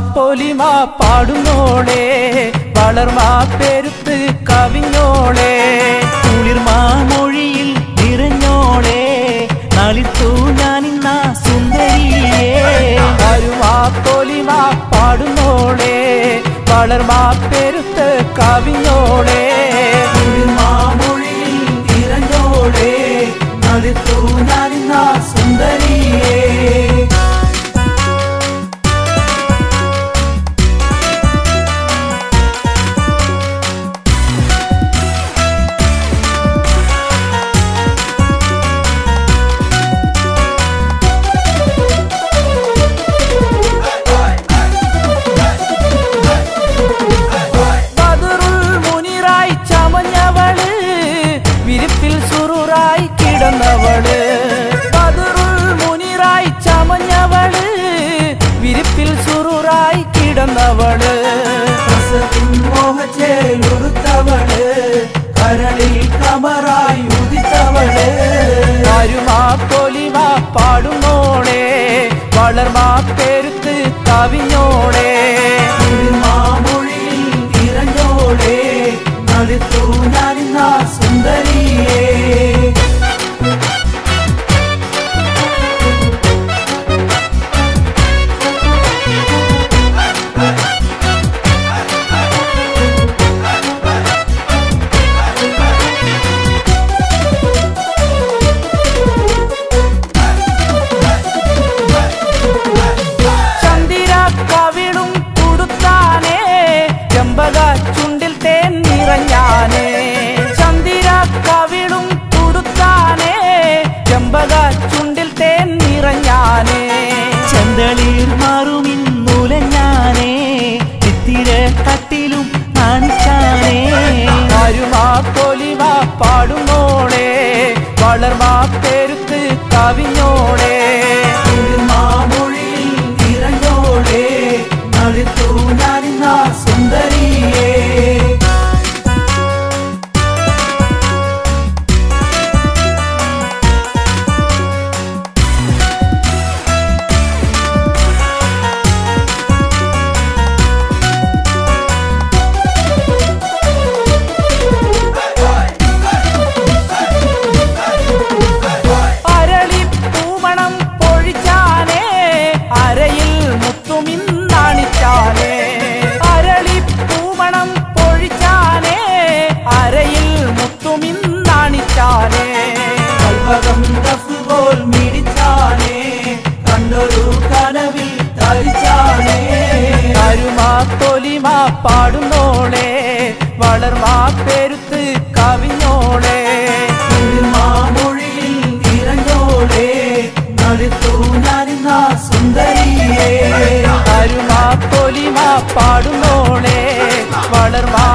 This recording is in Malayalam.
പൊലിമാ പാടുന്നോളെ വളർമാ പെരുത്ത് കവിഞ്ഞോളെ കുളിർമാ മൊഴിയിൽ നിറഞ്ഞോളെ നളിത്തു ഞാനിന്ന സുന്ദരിയേ വരുമാ പൊലിമാ പാടുന്നോളെ വളർമാ പെരുത്ത് കവിഞ്ഞോളെ കുളിർമാ മൊഴിയിൽ നിറഞ്ഞോളെ നളിത്തു ഞാനിന്ന സുന്ദരിയേ ബദറുൽ മുനിറായി ചമഞ്ഞവള് വിരിപ്പിൽ സുറുറായി കിടന്നവള് ബദറുൽ മുനിറായി ചമഞ്ഞവള് വിരിപ്പിൽ സുറുറായി കിടന്നവള് മോഹച്ചേലുറുത്തവള് കരളിൽ കമറായി ഉദിത്തവള് വരുമാ പൊലിമാ പാടുന്നോളെ വളർമാ പെരുത്ത് കവിഞ്ഞോളെ മാമൊഴിയിൽ നിറഞ്ഞോളെ നടുത്തു ഞാനിന്ന സുന്ദരിയേ ചന്ദിര കവിളും തുടുത്താനേ ചെമ്പക ചുണ്ടിൽ തേൻ നിറഞ്ഞാനേ ചന്ദിര കവിളും തുടുത്താനേ ചെമ്പക ചുണ്ടിൽ തേൻ നിറഞ്ഞാനേ ചെന്തളീർ മാറുമിന്നുലഞ്ഞാനേ ചിത്തിര കട്ടിലും കാണിച്ചാനേ വരുമാ പൊലിമാ പാടുന്നോളെ വളർമാ പെരുത്ത് കവിഞ്ഞോളെ മാമൊഴിയിൽ നിറഞ്ഞോളെ നടുത്തു ഞാനിന്ന സുന്ദരിയേ അരളി പൂമണം പൊഴിച്ചാനേ അരയിൽ മുത്തുമിന്നാണിച്ചാനേ അരളി പൂമണം പൊഴിച്ചാനേ അരയിൽ മുത്തുമിന്നാണിച്ചാനേ കൽവകം പോൽ മിടിച്ചാനേ കണ്ടൊരു കനവിൽ തരിച്ചാനേ കരുമാ തൊലിമാ പാടുന്നോളെ വളർമാ പെരുത്ത് കവിഞ്ഞോളെ മാമൊഴിയിൽ നിറഞ്ഞോളെ നടുത്തു ഞാനിന്ന സുന്ദരിയേ കരുമാ പൊലിമാ പാടുന്നോളെ വളർമാ